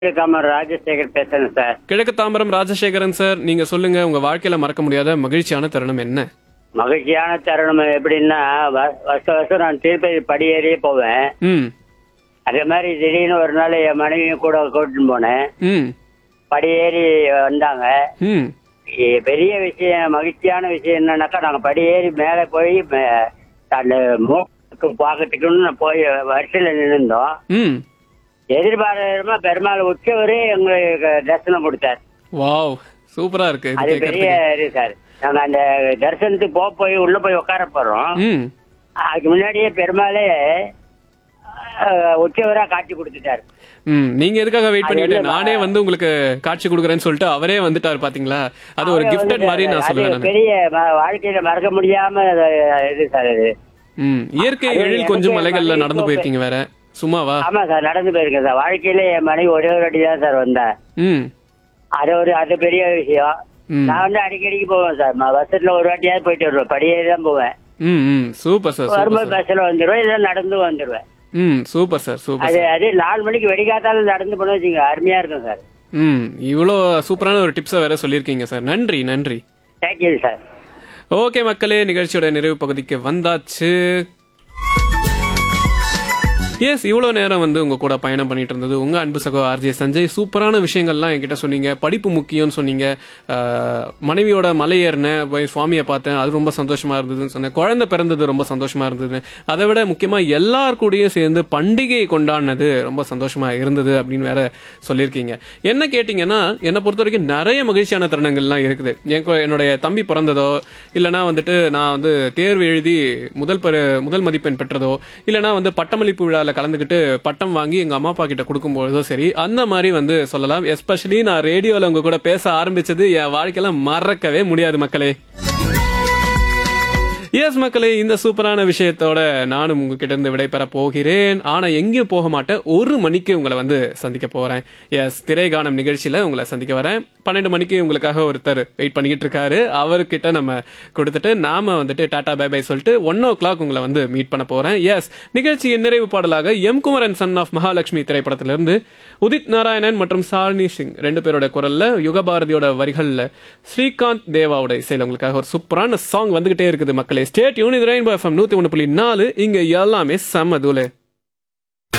காமர் ராஜசேகர் பேசுறேன் சார் கிழக்கு தாம்பரம் ராஜசேகரன் சார் நீங்க சொல்லுங்க உங்க வாழ்க்கையில மறக்க முடியாத மகிழ்ச்சியான தருணம் என்ன மகிழ்ச்சியான தருணம் எப்படின்னா வ- வருஷம் வருஷம் நான் திருப்பதி படியேறியே போவேன் ம் அதே மாதிரி திடீர்னு ஒரு நாள் என் மனைவியும் கூட கூட்டிட்டு போனேன் ம் படியேறி வந்தாங்க ம் இ- பெரிய விஷயம் மகிழ்ச்சியான விஷயம் என்னன்னாக்கா நாங்க படியேறி மேலே போய் மே- அந்த மூக்கு பார்க்கறதுக்குன்னு நான் போய் வரிசையில் நின்றுந்தோம் ம் எதிர்பாராதமா பெருமாள் உற்சவரே எங்களுக்கு தரிசனம் கொடுத்தார் வாவ் சூப்பரா இருக்கு இது அது பெரிய கேட்கறதுக்கு இது சார் நாங்க அந்த தரிசனத்துக்கு போக போய் உள்ள போய் உட்கார போறோம் ம் அதுக்கு முன்னாடியே பெருமாளே அஹ், உற்சவரா காட்சி கொடுத்துட்டாரு ம் நீங்க எதுக்காக வெயிட் அது பண்ணிட்டு வந்து நானே வந்து உங்களுக்கு காட்சி கொடுக்குறேன்னு சொல்லிட்டு அவரே வந்துட்டாரு பாத்தீங்களா அது ஒரு அவரே கிஃப்டட் வந்துட்டாரு. மாதிரி நான் அது சொல்லுவேன் நான் பெரிய ம- வாழ்க்கையில மறக்க முடியாம அது இது சார் அது ம் இயற்கை அது எழில் எனக்கு கொஞ்சம் மலைகள்ல மகிழ்ச்சி நடந்து போயிருக்கீங்க வேற சும்மாவா ஆமா சார் நடந்து போயிருக்கேன் சார் வாழ்க்கையில என் மனைவி ஒரே ஒரு வாட்டி தான் சார் வந்தேன் ம் அது ஒரு அது பெரிய விஷயம் ம். நான் வந்து அடிக்கடிக்கு போவேன் சார் நான் வருஷத்துல ஒரு வாட்டியாவது போயிட்டு வருவேன் படியேறி தான் போவேன் ம் ம் சூப்பர் சார் சூப்பர் வரும்போது சார் பஸ்ல வந்துடுவேன் இல்லை நடந்து வந்துடுவேன் ம் சூப்பர் சார் சூப்பர் அது சார் அது நாலு மணிக்கு வெடிக்காத்தாலும் நடந்து போன வச்சுங்க அருமையா இருக்கும் சார் ம் இவ்வளோ சூப்பரான ஒரு டிப்ஸை வேற சொல்லியிருக்கீங்க சார் நன்றி நன்றி தேங்க்யூ சார் ஓகே மக்களே நிகழ்ச்சியோட நிறைவு பகுதிக்கு வந்தாச்சு எஸ் இவ்வளோ நேரம் வந்து உங்க கூட பயணம் பண்ணிட்டு இருந்தது உங்க அன்பு சகோ ஆர்ஜே சஞ்சய் சூப்பரான விஷயங்கள்லாம் என்கிட்ட சொன்னீங்க படிப்பு முக்கியம்னு சொன்னீங்க ஆஹ், மனைவியோட மலை ஏறினேன் போய் சுவாமியை பார்த்தேன் அது ரொம்ப சந்தோஷமா இருந்ததுன்னு சொன்னேன் குழந்தை பிறந்தது ரொம்ப சந்தோஷமா இருந்தது அதை விட முக்கியமா எல்லார் கூடயும் சேர்ந்து பண்டிகை கொண்டாடினது ரொம்ப சந்தோஷமா இருந்தது அப்படின்னு வேற சொல்லியிருக்கீங்க என்ன கேட்டிங்கன்னா என்னை பொறுத்த வரைக்கும் நிறைய மகிழ்ச்சியான தருணங்கள்லாம் இருக்குது என் கொ- என்னுடைய தம்பி பிறந்ததோ இல்லைனா வந்துட்டு நான் வந்து தேர்வு எழுதி முதல் பரு முதல் மதிப்பெண் பெற்றதோ இல்லைனா வந்து பட்டமளிப்பு விழாவில் கலந்துக்கிட்டு பட்டம் வாங்கி எங்கள் அம்மா அப்பா கிட்ட கொடுக்கும்பொழுதோ சரி அந்த மாதிரி வந்து சொல்லலாம் எஸ்பெஷலி நான் ரேடியோவில் உங்க கூட பேச ஆரம்பிச்சது என் வாழ்க்கையில மறக்கவே முடியாது மக்களே எஸ் மக்களே இந்த சூப்பரான விஷயத்தோட நானும் உங்ககிட்ட இருந்து விடைபெற போகிறேன் ஆனா எங்கேயும் போக மாட்டேன் ஒரு மணிக்கு உங்களை வந்து சந்திக்க போறேன் எஸ் திரைகானம் நிகழ்ச்சியில உங்களை சந்திக்க வரேன் பன்னெண்டு மணிக்கு உங்களுக்காக ஒருத்தர் வெயிட் பண்ணிக்கிட்டு இருக்காரு அவர்கிட்ட நம்ம கொடுத்துட்டு நாம வந்துட்டு டாடா பை பை சொல்லிட்டு ஒன் ஓ கிளாக் உங்களை வந்து மீட் பண்ண போறேன் எஸ் நிகழ்ச்சியின் நிறைவு பாடலாக M Kumaran son of Mahalakshmi திரைப்படத்திலிருந்து உதித் நாராயணன் மற்றும் சாலினி சிங் ரெண்டு பேரோட குரல்ல யுகபாரதியோட வரிகள்ல ஸ்ரீகாந்த் தேவாவோட இசையில உங்களுக்காக ஒரு சூப்பரான சாங் வந்துகிட்டே இருக்குது மக்களே ஸ்டேட் யூனிட் ரெயின்போ எஃப்எம் நூத்தி ஒன்று புள்ளி நாலு இங்க எல்லாமே செம்ம தூளு